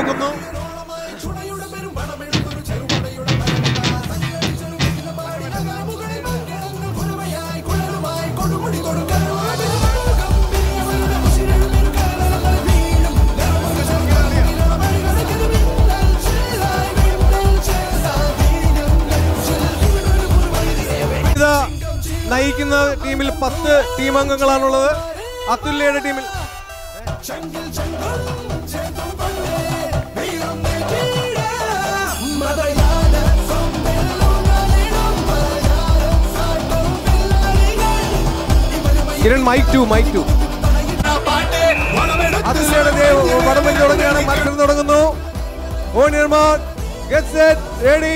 നോക്കുന്നു ഇത് നയിക്കുന്ന ടീമിൽ പത്ത് ടീം അംഗങ്ങളാണുള്ളത് അതുല്യയുടെ ടീമിൽ Kiran mic two mic two അതുല്യയുടെ ദേ വടം വലി തുടങ്ങുകയാണ് മത്സരം തുടങ്ങുന്നു ഓ നിർമാൺ ഗെറ്റ് സെറ്റ് റെഡി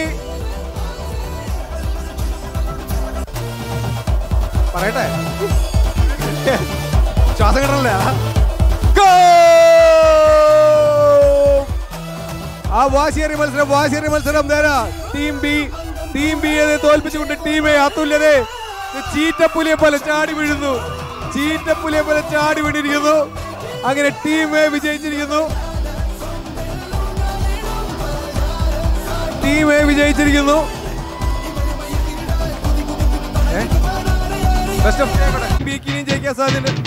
പറയട്ടെ ശ്വാസം കിട്ടണല്ലേ Go! ആ വാശിയേറിയ മത്സരം വാശിയേറിയ മത്സരം നേരാ ടീം ബി ടീം ബി തോൽപ്പിച്ചുകൊണ്ട് ടീം എ അതുല്യതേ ചീറ്റപ്പുലിയെ പോലെ ചാടി വീഴുന്നു ചീറ്റപ്പുലിയെ പോലെ ചാടി വീണിരിക്കുന്നു അങ്ങനെ ടീം എ വിജയിച്ചിരിക്കുന്നു ടീം എ വിജയിച്ചിരിക്കുന്നു ബെസ്റ്റ് ഓഫ് ബിക്ക് ഇനിയും ജയിക്കാൻ സാധ്യതയുണ്ട്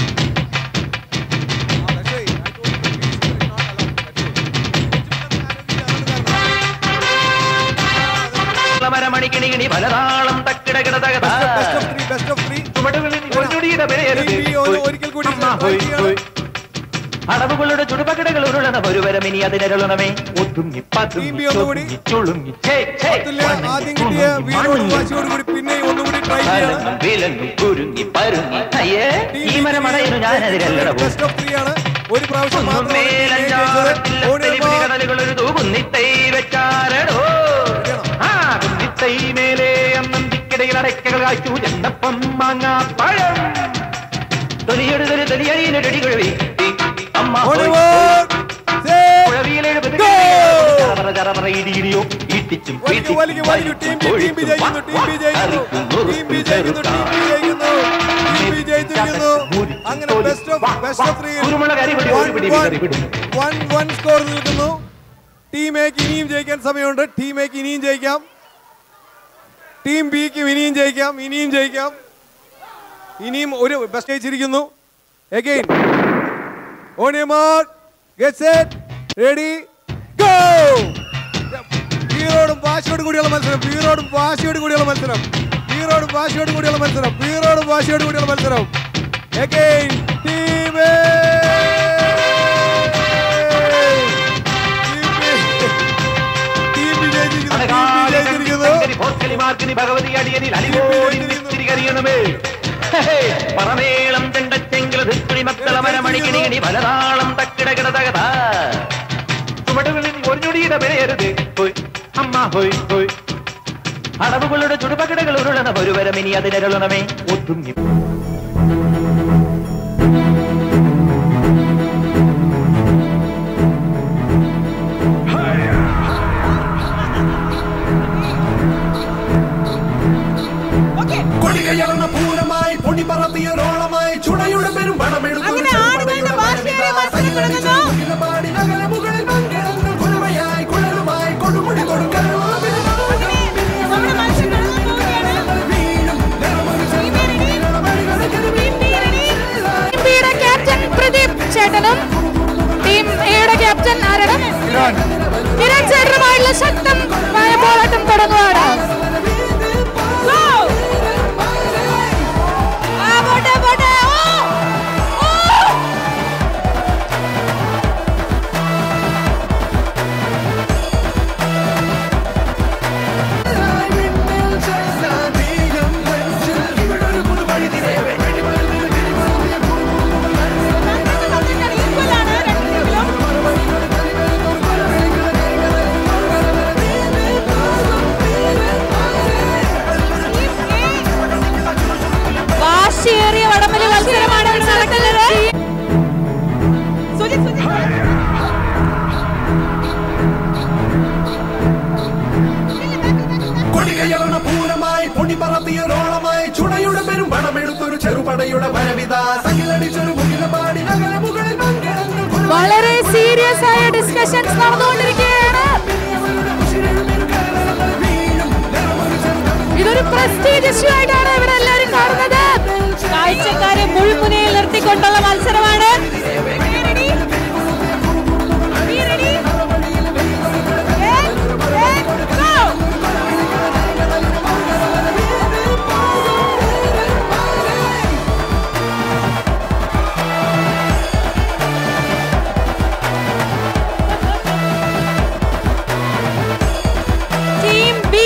മരമണിക്കിണികിണി പലതാളം തക്കിടകിട തകതാ ബെസ്റ്റ് ഓഫ് ത്രീ ചുവടുകളിൽ ഒന്നുടിയുടെ പേരരുത് ഒരിക്കൽ കൂടി അമ്മ ഹോയ് ഹോയ് അടവുകളുടെ ചുടുപകടകൾ ഉരുളണ ഒരുവരം ഇനി അതിനരുളണമേ ഒതുങ്ങി ടീം ബി ഒന്നുകൂടി. പതുങ്ങി ചുളുങ്ങി ഛേ, ഛേ. അതുല്യ ആദ്യം കിട്ടിയ വീരോട് വാശിയോട് കൂടി പിന്നെയും ഒന്നുകൂടി ട്രൈ ചെയ്യണം കരഞ്ഞും വിലങ്ങും കുരുങ്ങി പരുങ്ങി അയ്യേ ഈ മരമടയുന്നു ഞാനതിരല്ലടവും ബെസ്റ്റ് ഓഫ് ത്രീ ആണ് ഒരു പ്രാവശ്യം ഒന്നും മാത്രമാണ് team A മേലഞ്ചാറത്തില്ല ജയിച്ചത്. ഓടി തെരുവിളി നിർമ്മാ- കടലുകളൊരു തൂകുന്നിത്തൈ വെച്ചാലടോ ആ കുന്നിത്തൈ മേലെ അന്നന്തിക്കിടയിൽ അടയ്ക്കകൾ കായ്ച്ചു ചെണ്ടപ്പം മാങ്ങാ പഴം തൊലിയെടുതൊരു തൊലിയടിയിലടി കുഴവി അമ്മ ഓടി ഹോയ്, വോട്ട്. Set. കുഴവിയിലെഴുപത് Go! ചറപറ ചറപറ ഇടിയിടിയോ ഇട്ടിച്ചും വലിക്കു, വലിക്കു, വലിക്കു. ടീം ബി, ടീം ബി ജയിക്കുന്നു, ടീം ബി ജയിക്കുന്നു. ടീം ബി ജയിക്കുന്നു, ടീം ബി ജയിക്കുന്നു. ടീം ബി ജയിച്ചിരിക്കുന്നു. അങ്ങനെ best of best of three കുരുമുളക് അരിപിടി ഒരു പിടി വിതറിവിടും വൺ വൺ സ്കോർ നിൽക്കുന്നു ടീം എക്ക് ഇനിയും ജയിക്കാൻ സമയമുണ്ട് ടീം എക്ക് ഇനിയും ജയിക്കാം ടീം ബിക്ക് ഇനിയും ജയിക്കാം ഇനിയും ജയിക്കാം ഇനിയും ഒരു ബെസ്റ്റ് ജയിച്ചിരിക്കുന്നു എഗെയിൻ ഓണിയമാർ ഗെറ്റ് സെറ്റ് റെഡി ഗോ വീറോടും വാശിയോടും കൂടിയുള്ള മത്സരം വീറോടും വാശിയോടും കൂടിയുള്ള മത്സരം വീറോടും വാശിയോടും കൂടിയുള്ള മത്സരം വീറോടും വാശിയോടും കൂടിയുള്ള മത്സരം എഗെയിൻ ടീം ടീം വിജയിച്ചിരിക്കുന്നു ടീം വിജയിച്ചിരിക്കുന്നു പോർക്കലിമാർക്കിനി ഭഗവതി അടിയനിൽ അലിപോയി തിരികറിയണമേ പറമേളം ചെണ്ടച്ചെങ്കില ധിക്കുടി മക്കള മരമണിക്കിണികിണി പലതാളം തക്കിടകിട തകതാ ചുവടുകളിൽ ഒരു ഞൊടിയുടെ പെരയരുത് ഹോയ് അമ്മ ഹോയ് ഹോയ് അടവുകളുടെ ചുടുപകടകൾ ഉരുളണ ഒരുവരം ഇനി അതിനരുളണമേ ഒതുങ്ങി കൊടികയർന്ന പൂരമായി പൊടി പറത്തിയ റോളമായി ചുടയുടെ പെരും പണമെടുത്തു അങ്ങനെ ആടുകളുടെ വാശിയേറിയ മത്സരം തുടങ്ങുന്നു. പാടി നഗര മുകളിൽ പങ്കിടുന്ന കുലവയായി കുഴലുമായി കൊടുമുടി കൊടുക്കണം നമ്മുടെ മത്സരം നടന്നു പോവുകയാണ്. Team A ready? Team B ready? Team ബിയുടെ ക്യാപ്റ്റൻ പ്രദീപ് ചേട്ടനും ടീം എയുടെ ക്യാപ്റ്റൻ ആരാണ് കിരൺ ചേട്ടനുമായുള്ള ശക്തമായ പോരാട്ടം തുടങ്ങുകയാണ് Go! ആ, പോട്ടെ, പോട്ടെ. ഓ! ഓ! Equal ആണ് രണ്ട് ടീമിലും. ഡിസ്കഷൻസ് നടന്നുകൊണ്ടിരിക്കുകയാണ് ഇതൊരു പ്രസ്റ്റീജ് ഇഷ്യൂ ആയിട്ടാണ് ഇവരെല്ലാവരും കാണുന്നത് കാഴ്ചക്കാരെ മുൾമുനയിൽ നിർത്തിക്കൊണ്ടുള്ള മത്സരമാണ് Be ready? Get, set, go! Team B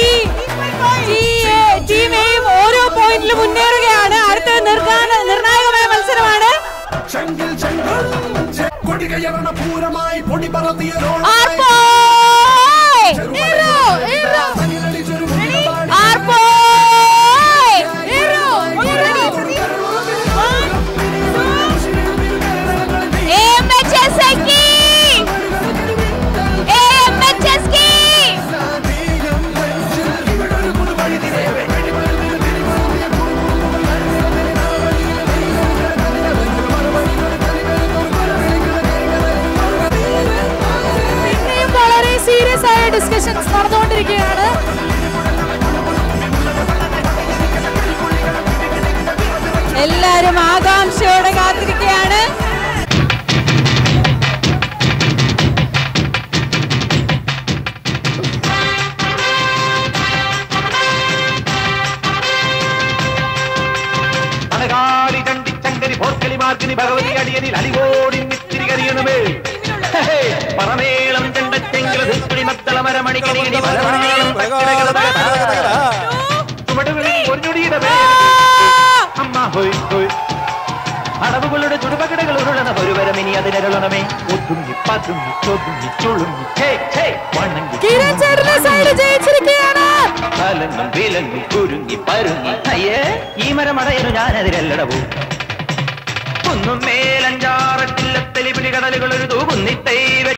team എയും ഓരോ പോയിന്റിലും മുന്നേറുകയാണ് അടുത്ത നിർഗാന നിർണായകമായ മത്സരമാണ് ചെങ്കിൽ ചെങ്കൾ കൊടികയറണ പൂരമായി പൊടി പറത്തിയ ആർപ്പോയ്! Hero, hero. ആർപ്പോയ്! Hero, hero. One, two. AMHSK. AMHSK. പിന്നെയും വളരെ സീരിയസ് ആയ ഡിസ്കഷൻസ് നടന്നുകൊണ്ടിരിക്കുകയാണ് എല്ലാരും ആകാംക്ഷയോടെ കാത്തിരിക്കുകയാണ് അണകാലി ചണ്ടി ചങ്കരി പോർക്കളി മാർക്കിനി ഭഗവതി അടിയനിൽ അലിവോടി നിത്തിരികരിയണമേ പറമേളം ചെണ്ടച്ചെങ്കില ധിസ്പിടി മത്തള മരമണിക്കണിയടി മലമേളം ചുമടുകളിൽ പൊരിഞ്ഞൊടിയുടെ അമ്മ ഹോയ് ഹോയ് അടവുകളുടെ ചുടുപകടകൾ ഉരുളണ ഒരുവരം ഇനി അതിനരുളണമേ ഒതുങ്ങി പതുങ്ങി ചൊതുങ്ങി ചുളുങ്ങി ഛേ ഛേ വണങ്ങി കിരൺ ചേട്ടന്റെ സൈഡ് ജയിച്ചിരിക്കുകയാണ് കലങ്ങും വിലങ്ങും കുരുങ്ങി പരുങ്ങി അയ്യേ ഈ മരമടയനു ഞാനതിരല്ലടവും കുന്നും മേലഞ്ചാറട്ടില്ലത്തലി പിടികടലുകൾ ഒരു തൂകുന്നിത്തൈ